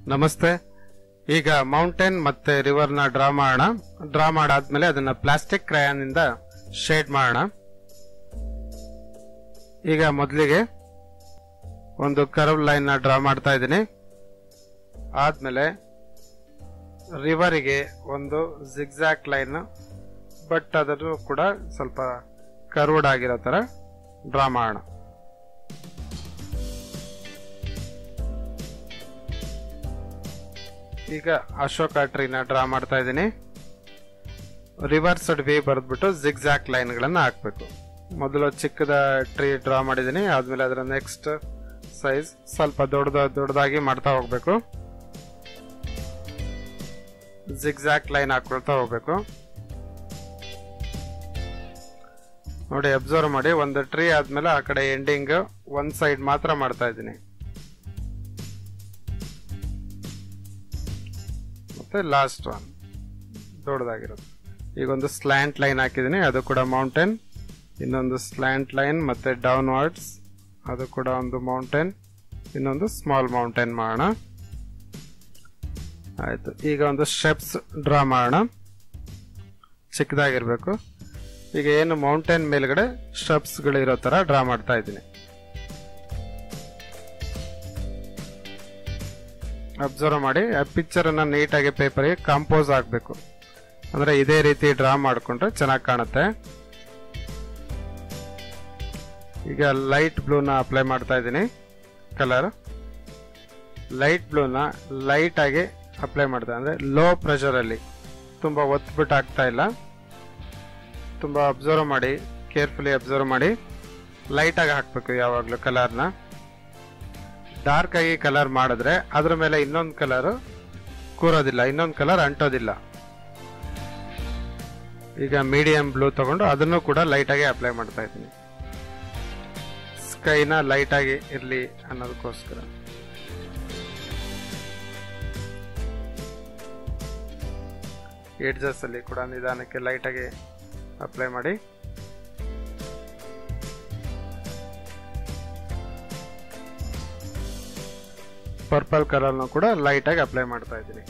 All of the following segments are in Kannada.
ನಮಸ್ತೆ ಈಗ ಮೌಂಟೇನ್ ಮತ್ತೆ ರಿವರ್ ನ ಡ್ರಾ ಮಾಡೋಣ ಡ್ರಾ ಮಾಡಾದ್ಮೇಲೆ ಅದನ್ನ ಪ್ಲಾಸ್ಟಿಕ್ ಕ್ರಯಾನ್ ಇಂದ ಶೇಡ್ ಮಾಡೋಣ ಈಗ ಮೊದಲಿಗೆ ಒಂದು ಕರ್ವ್ ಲೈನ್ ನ ಡ್ರಾ ಮಾಡ್ತಾ ಇದ್ದೀನಿ ಆದ್ಮೇಲೆ ರಿವರಿಗೆ ಒಂದು ಜಿಗ್ಜಾಕ್ ಲೈನ್ ಬಟ್ ಅದನ್ನು ಕೂಡ ಸ್ವಲ್ಪ ಕರ್ವ್ಡ್ ಆಗಿರೋ ತರ ಡ್ರಾ ಮಾಡೋಣ ಈಗ ಅಶೋಕ ಟ್ರೀನ ಡ್ರಾ ಮಾಡ್ತಾ ಇದ್ದೀನಿ ರಿವರ್ಸ್ಡ್ ವಿ ಬರೆದ್ಬಿಟ್ಟು ಜಿಗ್ಜಾಕ್ ಲೈನ್ಗಳನ್ನು ಹಾಕಬೇಕು ಮೊದಲು ಚಿಕ್ಕದ ಟ್ರೀ ಡ್ರಾ ಮಾಡಿದ್ದೀನಿ ಆದ್ಮೇಲೆ ಅದರ ನೆಕ್ಸ್ಟ್ ಸೈಜ್ ಸ್ವಲ್ಪ ದೊಡ್ಡದ ದೊಡ್ಡದಾಗಿ ಮಾಡ್ತಾ ಹೋಗ್ಬೇಕು ಜಿಗ್ಜಾಕ್ ಲೈನ್ ಹಾಕೊಳ್ತಾ ಹೋಗ್ಬೇಕು ನೋಡಿ ಅಬ್ಸರ್ವ್ ಮಾಡಿ ಒಂದು ಟ್ರೀ ಆದ್ಮೇಲೆ ಆ ಕಡೆ ಎಂಡಿಂಗ್ ಒಂದ್ ಸೈಡ್ ಮಾತ್ರ ಮಾಡ್ತಾ ಇದ್ದೀನಿ ಮತ್ತೆ ಲಾಸ್ಟ್ ಒನ್ ದೊಡ್ಡದಾಗಿರೋದು ಈಗ ಒಂದು ಸ್ಲ್ಯಾಂಟ್ ಲೈನ್ ಹಾಕಿದ್ದೀನಿ ಅದು ಕೂಡ ಮೌಂಟೇನ್ ಇನ್ನೊಂದು ಸ್ಲ್ಯಾಂಟ್ ಲೈನ್ ಮತ್ತೆ ಡೌನ್ ವರ್ಡ್ಸ್ ಅದು ಕೂಡ ಒಂದು ಮೌಂಟೇನ್ ಇನ್ನೊಂದು ಸ್ಮಾಲ್ ಮೌಂಟೇನ್ ಮಾಡೋಣ ಆಯ್ತು ಈಗ ಒಂದು ಸ್ಟೆಪ್ಸ್ ಡ್ರಾ ಮಾಡೋಣ ಚಿಕ್ಕದಾಗಿರ್ಬೇಕು ಈಗ ಏನು ಮೌಂಟೇನ್ ಮೇಲ್ಗಡೆ ಸ್ಟೆಪ್ಸ್ಗಳು ಇರೋ ತರ ಡ್ರಾ ಮಾಡ್ತಾ ಇದ್ದೀನಿ ಅಬ್ಸರ್ವ್ ಮಾಡಿ ಆ ಪಿಕ್ಚರ್ ಅನ್ನ ನೀಟಾಗಿ ಪೇಪರ್ಗೆ ಕಾಂಪೋಸ್ ಆಗಬೇಕು ಅಂದ್ರೆ ಇದೇ ರೀತಿ ಡ್ರಾ ಮಾಡಿಕೊಂಡ್ರೆ ಚೆನ್ನಾಗಿ ಕಾಣುತ್ತೆ ಈಗ ಲೈಟ್ ಬ್ಲೂನ ಅಪ್ಲೈ ಮಾಡ್ತಾ ಇದ್ದೀನಿ ಕಲರ್ ಲೈಟ್ ಬ್ಲೂನ ಲೈಟ್ ಆಗಿ ಅಪ್ಲೈ ಮಾಡ್ತಾ ಅಂದ್ರೆ ಲೋ ಪ್ರೆಷರ್ ಅಲ್ಲಿ ತುಂಬಾ ಒತ್ಬಿಟ್ಟು ಆಗ್ತಾ ಇಲ್ಲ ತುಂಬಾ ಅಬ್ಸರ್ವ್ ಮಾಡಿ ಕೇರ್ಫುಲಿ ಅಬ್ಸರ್ವ್ ಮಾಡಿ ಲೈಟ್ ಆಗಿ ಹಾಕ್ಬೇಕು ಯಾವಾಗಲೂ ಕಲರ್ನ ಡಾರ್ಕ್ ಆಗಿ ಕಲರ್ ಮಾಡಿದ್ರೆ ಅದ್ರ ಮೇಲೆ ಇನ್ನೊಂದು ಕಲರ್ ಕೂರೋದಿಲ್ಲ ಇನ್ನೊಂದು ಕಲರ್ ಅಂಟೋದಿಲ್ಲ ಈಗ ಮೀಡಿಯಂ ಬ್ಲೂ ತಗೊಂಡು ಅದನ್ನು ಕೂಡ ಲೈಟ್ ಆಗಿ ಅಪ್ಲೈ ಮಾಡ್ತಾ ಇದ್ದೀನಿ ಸ್ಕೈನ ಲೈಟ್ ಆಗಿ ಇರ್ಲಿ ಅನ್ನೋದಕ್ಕೋಸ್ಕರ ಎಡ್ಜಸ್ ಅಲ್ಲಿ ಕೂಡ ನಿಧಾನಕ್ಕೆ ಲೈಟ್ ಆಗಿ ಅಪ್ಲೈ ಮಾಡಿ ಪರ್ಪಲ್ ಕಲರ್ನು ಕೂಡ ಲೈಟ್ ಆಗಿ ಅಪ್ಲೈ ಮಾಡ್ತಾ ಇದ್ದೀನಿ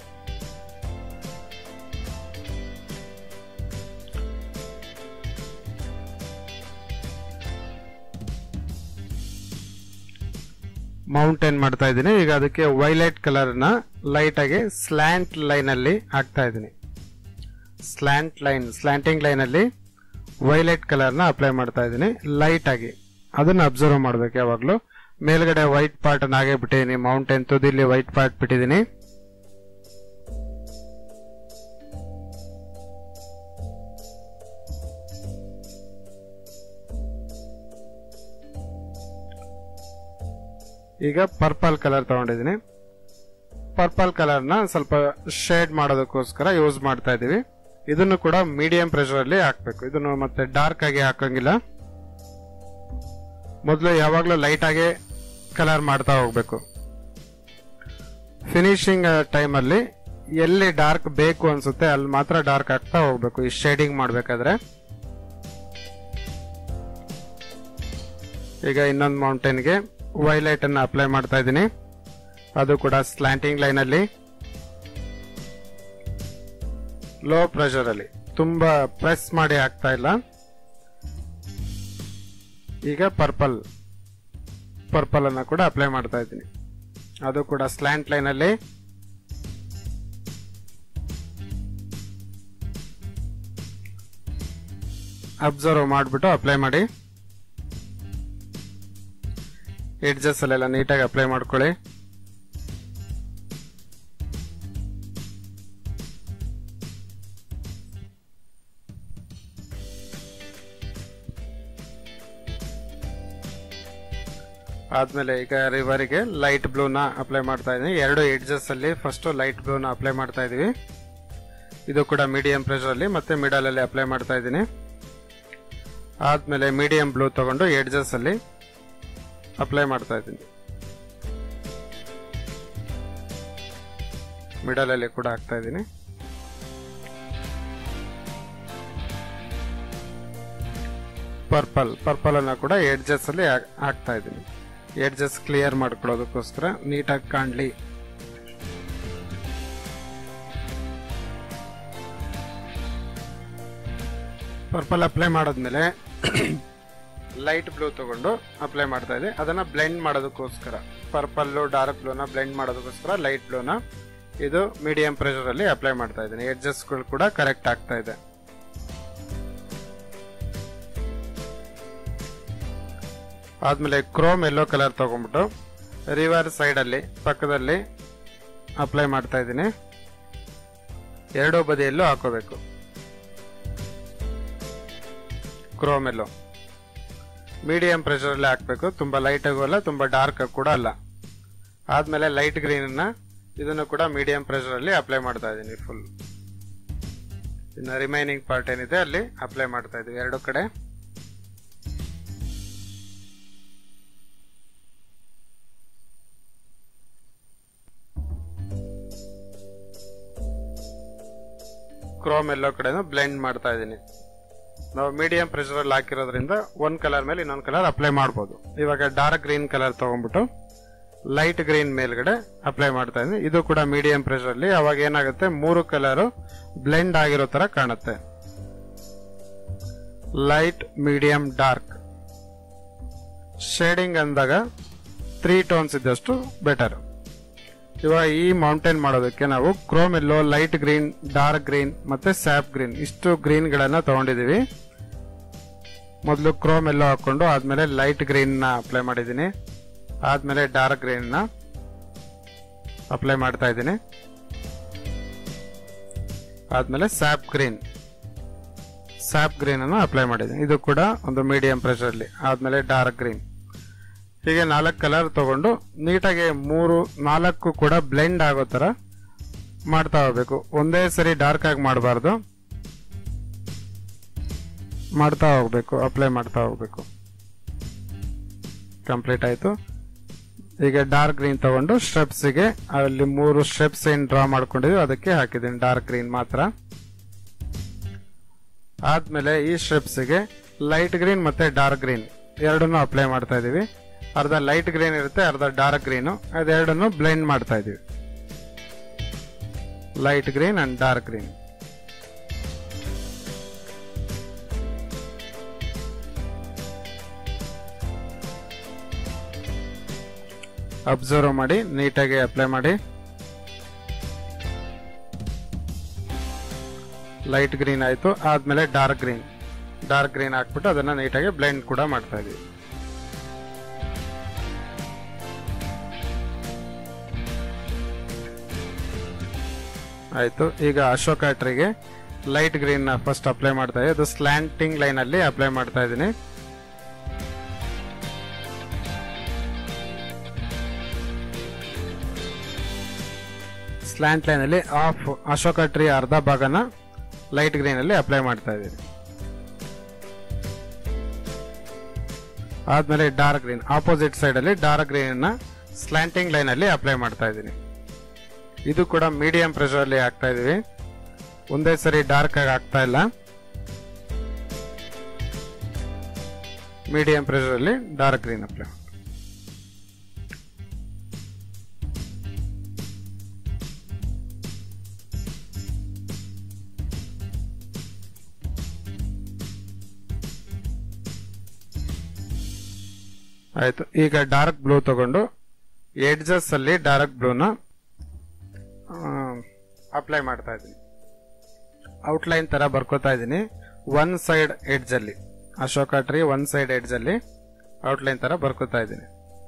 ಮೌಂಟೇನ್ ಮಾಡ್ತಾ ಇದ್ದೀನಿ ಈಗ ಅದಕ್ಕೆ ವೈಲೆಟ್ ಕಲರ್ ನ ಲೈಟ್ ಆಗಿ ಸ್ಲ್ಯಾಂಟ್ ಲೈನ್ ಅಲ್ಲಿ ಹಾಕ್ತಾ ಇದ್ದೀನಿ ಸ್ಲ್ಯಾಂಟ್ ಲೈನ್ ಸ್ಲ್ಯಾಂಟಿಂಗ್ ಲೈನ್ ಅಲ್ಲಿ ವೈಲೆಟ್ ಕಲರ್ ನ ಅಪ್ಲೈ ಮಾಡ್ತಾ ಇದ್ದೀನಿ ಲೈಟ್ ಆಗಿ ಅದನ್ನ ಅಬ್ಸರ್ವ್ ಮಾಡ್ಬೇಕು ಯಾವಾಗ್ಲೂ ಮೇಲ್ಗಡೆ ವೈಟ್ ಪಾರ್ಟ್ ಹಾಗೆ ಬಿಟ್ಟಿದ್ದೀನಿ ಮೌಂಟೇನ್ ತುದಿಲಿ ವೈಟ್ ಪಾರ್ಟ್ ಬಿಟ್ಟಿದ್ದೀನಿ ಈಗ ಪರ್ಪಲ್ ಕಲರ್ ತಗೊಂಡಿದ್ದೀನಿ ಪರ್ಪಲ್ ಕಲರ್ ನ ಸ್ವಲ್ಪ ಶೇಡ್ ಮಾಡೋದಕ್ಕೋಸ್ಕರ ಯೂಸ್ ಮಾಡ್ತಾ ಇದೀವಿ ಇದನ್ನು ಕೂಡ ಮೀಡಿಯಂ ಪ್ರೆಷರ್ ಅಲ್ಲಿ ಹಾಕ್ಬೇಕು ಇದನ್ನು ಮತ್ತೆ ಡಾರ್ಕ್ ಆಗಿ ಹಾಕಂಗಿಲ್ಲ ಮೊದಲು ಯಾವಾಗಲೂ ಲೈಟ್ ಆಗಿ ಕಲರ್ ಮಾಡ್ತಾ ಹೋಗ್ಬೇಕು ಫಿನಿಶಿಂಗ್ ಟೈಮ್ ಅಲ್ಲಿ ಎಲ್ಲಿ ಡಾರ್ಕ್ ಬೇಕು ಅನ್ಸುತ್ತೆ ಅಲ್ಲಿ ಮಾತ್ರ ಡಾರ್ಕ್ ಆಗ್ತಾ ಹೋಗ್ಬೇಕು ಈ ಶೇಡಿಂಗ್ ಮಾಡ್ಬೇಕಾದ್ರೆ ಈಗ ಇನ್ನೊಂದು ಮೌಂಟೇನ್ಗೆ ವೈಲೈಟ್ ಅನ್ನ ಅಪ್ಲೈ ಮಾಡ್ತಾ ಇದ್ದೀನಿ ಅದು ಕೂಡ ಸ್ಲ್ಯಾಂಟಿಂಗ್ ಲೈನ್ ಅಲ್ಲಿ ಲೋ ಪ್ರೆಷರ್ ಅಲ್ಲಿ ತುಂಬಾ ಪ್ರೆಸ್ ಮಾಡಿ ಆಗ್ತಾ ಇಲ್ಲ ಈಗ ಪರ್ಪಲ್ ಪರ್ಪಲ್ ಅನ್ನ ಕೂಡ ಅಪ್ಲೈ ಮಾಡ್ತಾ ಇದ್ದೀನಿ ಅದು ಕೂಡ ಸ್ಲ್ಯಾಂಟ್ ಲೈನ್ ಅಲ್ಲಿ ಅಬ್ಸರ್ವ್ ಮಾಡಿಬಿಟ್ಟು ಅಪ್ಲೈ ಮಾಡಿ ಎಡ್ಜಸ್ ಅಲ್ಲೆಲ್ಲ ನೀಟಾಗಿ ಅಪ್ಲೈ ಮಾಡ್ಕೊಳ್ಳಿ ಆದ್ಮೇಲೆ ಈಗ ರಿವರಿಗೆ ಲೈಟ್ ಬ್ಲೂನ ಅಪ್ಲೈ ಮಾಡ್ತಾ ಇದ್ದೀನಿ ಎರಡು ಎಡ್ಜಸ್ ಅಲ್ಲಿ ಫಸ್ಟ್ ಲೈಟ್ ಬ್ಲೂನ ಅಪ್ಲೈ ಮಾಡ್ತಾ ಇದೀವಿ ಇದು ಕೂಡ ಮೀಡಿಯಂ ಪ್ರೆಷರ್ ಅಲ್ಲಿ ಮತ್ತೆ ಮಿಡಲ್ ಅಲ್ಲಿ ಅಪ್ಲೈ ಮಾಡ್ತಾ ಇದ್ದೀನಿ ಆದ್ಮೇಲೆ ಮೀಡಿಯಂ ಬ್ಲೂ ತಗೊಂಡು ಎಡ್ಜಸ್ ಅಲ್ಲಿ ಅಪ್ಲೈ ಮಾಡ್ತಾ ಇದ್ದೀನಿ ಮಿಡಲ್ ಅಲ್ಲಿ ಕೂಡ ಹಾಕ್ತಾ ಇದ್ದೀನಿ ಪರ್ಪಲ್ ಪರ್ಪಲ್ ಅನ್ನ ಕೂಡ ಎಡ್ಜಸ್ ಅಲ್ಲಿ ಹಾಕ್- ಹಾಕ್ತಾ ಇದ್ದೀನಿ ಎಡ್ಜಸ್ ಕ್ಲಿಯರ್ ಮಾಡ್ಕೊಳ್ಳೋದಕ್ಕೋಸ್ಕರ ನೀಟಾಗಿ ಕಾಣ್ಲಿ ಪರ್ಪಲ್ ಅಪ್ಲೈ ಮಾಡಿದ್ಮೇಲೆ ಲೈಟ್ ಬ್ಲೂ ತಗೊಂಡು ಅಪ್ಲೈ ಮಾಡ್ತಾ ಇದೆ ಅದನ್ನ ಬ್ಲೆಂಡ್ ಮಾಡೋದಕ್ಕೋಸ್ಕರ ಪರ್ಪಲ್ಲು ಡಾರ್ಕ್ ಬ್ಲೂನ ಬ್ಲೆಂಡ್ ಮಾಡೋದಕ್ಕೋಸ್ಕರ ಲೈಟ್ ಬ್ಲೂನ ಇದು ಮೀಡಿಯಂ ಪ್ರೆಷರ್ ಅಲ್ಲಿ ಅಪ್ಲೈ ಮಾಡ್ತಾ ಇದ್ದೀನಿ ಎಡ್ಜಸ್ಟ್ಗಳು ಕೂಡ ಕರೆಕ್ಟ್ ಆಗ್ತಾ ಇದೆ ಆದ್ಮೇಲೆ ಕ್ರೋಮ್ ಎಲ್ಲೋ ಕಲರ್ ತಗೊಂಡ್ಬಿಟ್ಟು ರಿವರ್ ಸೈಡ್ ಅಲ್ಲಿ ಪಕ್ಕದಲ್ಲಿ ಅಪ್ಲೈ ಮಾಡ್ತಾ ಇದ್ದೀನಿ ಎರಡೂ ಬದಿಯಲ್ಲೂ ಹಾಕೋಬೇಕು ಕ್ರೋಮ್ ಎಲ್ಲೋ ಮೀಡಿಯಂ ಪ್ರೆಷರಲ್ಲಿ ಹಾಕಬೇಕು ತುಂಬ ಲೈಟ್ ಆಗೂ ಅಲ್ಲ ತುಂಬ ಡಾರ್ಕ್ ಕೂಡ ಅಲ್ಲ ಆದ್ಮೇಲೆ ಲೈಟ್ ಗ್ರೀನ್ ಇದನ್ನು ಕೂಡ ಮೀಡಿಯಂ ಪ್ರೆಷರಲ್ಲಿ ಅಪ್ಲೈ ಮಾಡ್ತಾ ಇದ್ದೀನಿ ಫುಲ್ ಇನ್ನು ರಿಮೈನಿಂಗ್ ಪಾರ್ಟ್ ಏನಿದೆ ಅಲ್ಲಿ ಅಪ್ಲೈ ಮಾಡ್ತಾ ಇದ್ದೀವಿ ಎರಡು ಕಡೆ ಕ್ರೋಮ್ ಎಲ್ಲೋ ಕಡೆನೂ ಬ್ಲೆಂಡ್ ಮಾಡ್ತಾ ಇದ್ದೀನಿ ನಾವು ಮೀಡಿಯಂ ಪ್ರೆಷರ್ ಅಲ್ಲಿ ಹಾಕಿರೋದ್ರಿಂದ ಒಂದ್ ಕಲರ್ ಮೇಲೆ ಇನ್ನೊಂದು ಕಲರ್ ಅಪ್ಲೈ ಮಾಡ್ಬೋದು ಇವಾಗ ಡಾರ್ಕ್ ಗ್ರೀನ್ ಕಲರ್ ತಗೊಂಡ್ಬಿಟ್ಟು ಲೈಟ್ ಗ್ರೀನ್ ಮೇಲ್ಗಡೆ ಅಪ್ಲೈ ಮಾಡ್ತಾ ಇದ್ದೀನಿ ಇದು ಕೂಡ ಮೀಡಿಯಂ ಪ್ರೆಷರ್ ಅಲ್ಲಿ ಅವಾಗ ಏನಾಗುತ್ತೆ ಮೂರು ಕಲರ್ ಬ್ಲೆಂಡ್ ಆಗಿರೋ ತರ ಕಾಣುತ್ತೆ ಲೈಟ್ ಮೀಡಿಯಂ ಡಾರ್ಕ್ ಶೇಡಿಂಗ್ ಅಂದಾಗ ತ್ರೀ ಟೋನ್ಸ್ ಇದ್ದಷ್ಟು ಬೆಟರ್ ಇವಾಗ ಈ ಮೌಂಟೇನ್ ಮಾಡೋದಕ್ಕೆ ನಾವು chrome yellow light green dark green ಮತ್ತೆ ಸ್ಯಾಪ್ ಗ್ರೀನ್ ಇಷ್ಟು ಗ್ರೀನ್ ಗಳನ್ನ ತಗೊಂಡಿದೀವಿ ಮೊದಲು ಕ್ರೋಮ್ ಎಲ್ಲೋ ಹಾಕೊಂಡು ಆದ್ಮೇಲೆ ಲೈಟ್ ಗ್ರೀನ್ ನ ಅಪ್ಲೈ ಮಾಡಿದ್ದೀನಿ ಆದ್ಮೇಲೆ ಡಾರ್ಕ್ ಗ್ರೀನ್ ನ ಅಪ್ಲೈ ಮಾಡ್ತಾ ಇದ್ದೀನಿ ಆದ್ಮೇಲೆ ಸ್ಯಾಪ್ ಗ್ರೀನ್ ಸ್ಯಾಪ್ ಗ್ರೀನ್ ಅನ್ನು ಅಪ್ಲೈ ಮಾಡಿದ್ದೀನಿ ಇದು ಕೂಡ ಒಂದು ಮೀಡಿಯಂ ಪ್ರೆಷರ್ ಅಲ್ಲಿ ಆದ್ಮೇಲೆ ಡಾರ್ಕ್ ಗ್ರೀನ್ ಹೀಗೆ ನಾಲ್ಕು ಕಲರ್ ತಗೊಂಡು ನೀಟಾಗಿ ಮೂರು ನಾಲ್ಕು ಕೂಡ ಬ್ಲೆಂಡ್ ಆಗೋ ತರ ಮಾಡ್ತಾ ಹೋಗ್ಬೇಕು ಒಂದೇ ಸರಿ ಡಾರ್ಕ್ ಆಗಿ ಮಾಡಬಾರ್ದು ಮಾಡ್ತಾ ಹೋಗ್ಬೇಕು ಅಪ್ಲೈ ಮಾಡ್ತಾ ಹೋಗ್ಬೇಕು ಕಂಪ್ಲೀಟ್ ಆಯ್ತು ಈಗ ಡಾರ್ಕ್ ಗ್ರೀನ್ ತಗೊಂಡು ಸ್ಟೆಪ್ಸ್ಗೆ ಅಲ್ಲಿ ಮೂರು ಸ್ಟೆಪ್ಸ್ ಏನ್ ಡ್ರಾ ಮಾಡ್ಕೊಂಡಿದ್ವಿ ಅದಕ್ಕೆ ಹಾಕಿದ್ದೀನಿ ಡಾರ್ಕ್ ಗ್ರೀನ್ ಮಾತ್ರ ಆದ್ಮೇಲೆ ಈ ಸ್ಟ್ರಿಪ್ಸ್ಗೆ ಲೈಟ್ ಗ್ರೀನ್ ಮತ್ತೆ ಡಾರ್ಕ್ ಗ್ರೀನ್ ಎರಡನ್ನೂ ಅಪ್ಲೈ ಮಾಡ್ತಾ ಇದೀವಿ ಅರ್ಧ ಲೈಟ್ ಗ್ರೀನ್ ಇರುತ್ತೆ ಅರ್ಧ ಡಾರ್ಕ್ ಗ್ರೀನು ಅದೆರಡನ್ನು ಬ್ಲೆಂಡ್ ಮಾಡ್ತಾ ಇದೀವಿ light green and dark green observe ಮಾಡಿ ನೀಟಾಗಿ ಅಪ್ಲೈ ಮಾಡಿ ಲೈಟ್ ಗ್ರೀನ್ ಆಯ್ತು ಆದ್ಮೇಲೆ ಡಾರ್ಕ್ ಗ್ರೀನ್ ಡಾರ್ಕ್ ಗ್ರೀನ್ ಹಾಕ್ಬಿಟ್ಟು ಅದನ್ನ ನೀಟಾಗಿ ಬ್ಲೆಂಡ್ ಕೂಡ ಮಾಡ್ತಾ ಇದೀವಿ ಆಯ್ತು ಈಗ ಅಶೋಕ ಟ್ರಿಗೆ ಲೈಟ್ ಗ್ರೀನ್ ನ ಫಸ್ಟ್ ಅಪ್ಲೈ ಮಾಡ್ತಾ ಇದ್ದೀನಿ ಅದು ಸ್ಲ್ಯಾಂಟಿಂಗ್ ಲೈನ್ ಅಲ್ಲಿ ಅಪ್ಲೈ ಮಾಡ್ತಾ ಇದ್ದೀನಿ ಸ್ಲ್ಯಾಂಟ್ ಲೈನ್ ಅಲ್ಲಿ ಆಫ್ ಅಶೋಕ ಟ್ರೀ ಅರ್ಧ ಭಾಗನ ಲೈಟ್ ಗ್ರೀನ್ ಅಲ್ಲಿ ಅಪ್ಲೈ ಮಾಡ್ತಾ ಇದ್ದೀನಿ ಆದ್ಮೇಲೆ ಡಾರ್ಕ್ ಗ್ರೀನ್ ಆಪೋಸಿಟ್ ಸೈಡ್ ಅಲ್ಲಿ ಡಾರ್ಕ್ ಗ್ರೀನ್ ನ ಸ್ಲ್ಯಾಂಟಿಂಗ್ ಲೈನ್ ಅಲ್ಲಿ ಅಪ್ಲೈ ಮಾಡ್ತಾ ಇದ್ದೀನಿ ಇದು ಕೂಡ ಮೀಡಿಯಂ ಪ್ರೆಷರ್ ಅಲ್ಲಿ ಹಾಕ್ತಾ ಇದೀವಿ ಒಂದೇ ಸರಿ ಡಾರ್ಕ್ ಆಗಿ ಆಗ್ತಾ ಇಲ್ಲ ಮೀಡಿಯಂ ಪ್ರೆಷರ್ ಅಲ್ಲಿ ಡಾರ್ಕ್ ಗ್ರೀನ್ ಅಪ್ಲೈ ಆಯ್ತು ಈಗ ಡಾರ್ಕ್ ಬ್ಲೂ ತಗೊಂಡು ಎಡ್ಜಸ್ ಅಲ್ಲಿ ಡಾರ್ಕ್ ಬ್ಲೂನ ಅಪ್ಲೈ ಮಾಡ್ತಾ ಇದ್ದೀನಿ ಔಟ್ಲೈನ್ ತರ ಬರ್ಕೋತಾ ಇದ್ದೀನಿ ಒನ್ ಸೈಡ್ ಎಡ್ಜ್ ಅಲ್ಲಿ Ashoka tree one side edge ಅಲ್ಲಿ ಔಟ್ಲೈನ್ ತರ ಬರ್ಕೋತಾ ಇದ್ದೀನಿ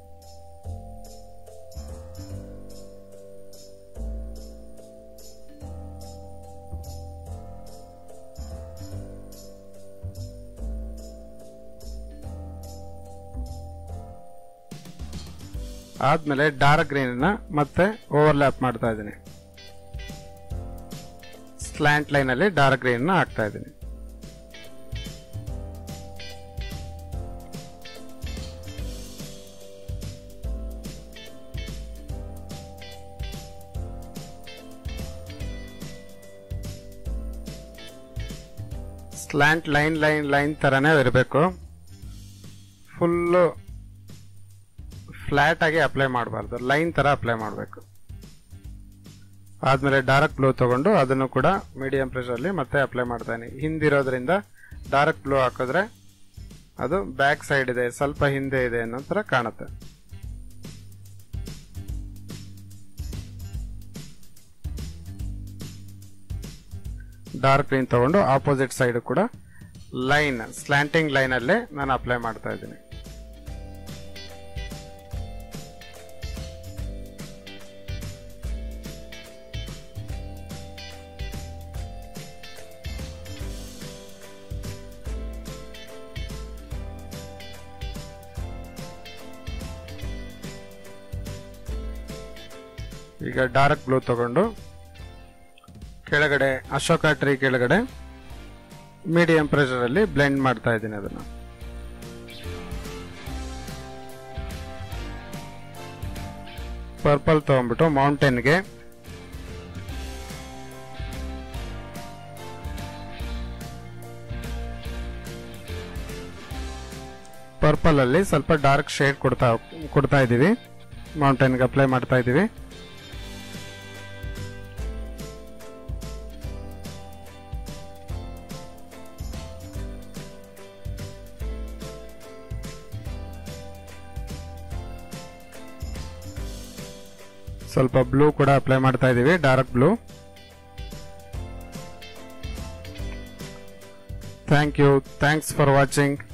ಆದ್ಮೇಲೆ ಡಾರ್ಕ್ ಗ್ರೀನ್ ನ ಮತ್ತೆ ಓವರ್ಲ್ಯಾಪ್ ಮಾಡ್ತಾ ಇದ್ದೀನಿ ಸ್ಲ್ಯಾಂಟ್ ಲೈನ್ ಅಲ್ಲಿ ಡಾರ್ಕ್ ಗ್ರೀನ್ ನ ಹಾಕ್ತಾ ಇದ್ದೀನಿ ಸ್ಲ್ಯಾಂಟ್ ಲೈನ್ ಲೈನ್ ಲೈನ್ ತರನೇ ಇರಬೇಕು ಫುಲ್ಲು ಫ್ಲಾಟ್ ಆಗಿ ಅಪ್ಲೈ ಮಾಡಬಾರ್ದು ಲೈನ್ ತರ ಅಪ್ಲೈ ಮಾಡಬೇಕು ಆದ್ಮೇಲೆ ಡಾರ್ಕ್ ಬ್ಲೂ ತಗೊಂಡು ಅದನ್ನು ಕೂಡ ಮೀಡಿಯಂ ಪ್ರೆಷರ್ ಅಲ್ಲಿ ಮತ್ತೆ ಅಪ್ಲೈ ಮಾಡ್ತಾನೆ ಹಿಂದಿರೋದ್ರಿಂದ ಡಾರ್ಕ್ ಬ್ಲೂ ಹಾಕಿದ್ರೆ ಅದು ಬ್ಯಾಕ್ ಸೈಡ್ ಇದೆ ಸ್ವಲ್ಪ ಹಿಂದೆ ಇದೆ ಅನ್ನೋ ಥರ ಕಾಣುತ್ತೆ ಡಾರ್ಕ್ ಗ್ರೀನ್ ತಗೊಂಡು ಆಪೋಸಿಟ್ ಸೈಡ್ ಕೂಡ ಲೈನ್ ಸ್ಲ್ಯಾಂಟಿಂಗ್ ಲೈನ್ ಅಲ್ಲೇ ನಾನು ಅಪ್ಲೈ ಮಾಡ್ತಾ ಇದ್ದೀನಿ ಈಗ ಡಾರ್ಕ್ ಬ್ಲೂ ತಗೊಂಡು ಕೆಳಗಡೆ ಅಶೋಕ ಟ್ರೀ ಕೆಳಗಡೆ ಮೀಡಿಯಂ ಪ್ರೆಷರ್ ಅಲ್ಲಿ ಬ್ಲೆಂಡ್ ಮಾಡ್ತಾ ಇದ್ದೀನಿ ಅದನ್ನ ಪರ್ಪಲ್ ತಗೊಂಡ್ಬಿಟ್ಟು ಮೌಂಟೇನ್ಗೆ ಪರ್ಪಲ್ ಅಲ್ಲಿ ಸ್ವಲ್ಪ ಡಾರ್ಕ್ ಶೇಡ್ ಕೊಡ್ತಾ ಕೊಡ್ತಾ ಇದ್ದೀವಿ ಮೌಂಟೇನ್ಗೆ ಅಪ್ಲೈ ಮಾಡ್ತಾ ಇದ್ದೀವಿ ಸ್ವಲ್ಪ ಬ್ಲೂ ಕೂಡ ಅಪ್ಲೈ ಮಾಡ್ತಾ ಇದ್ದೀವಿ dark blue thank you thanks for watching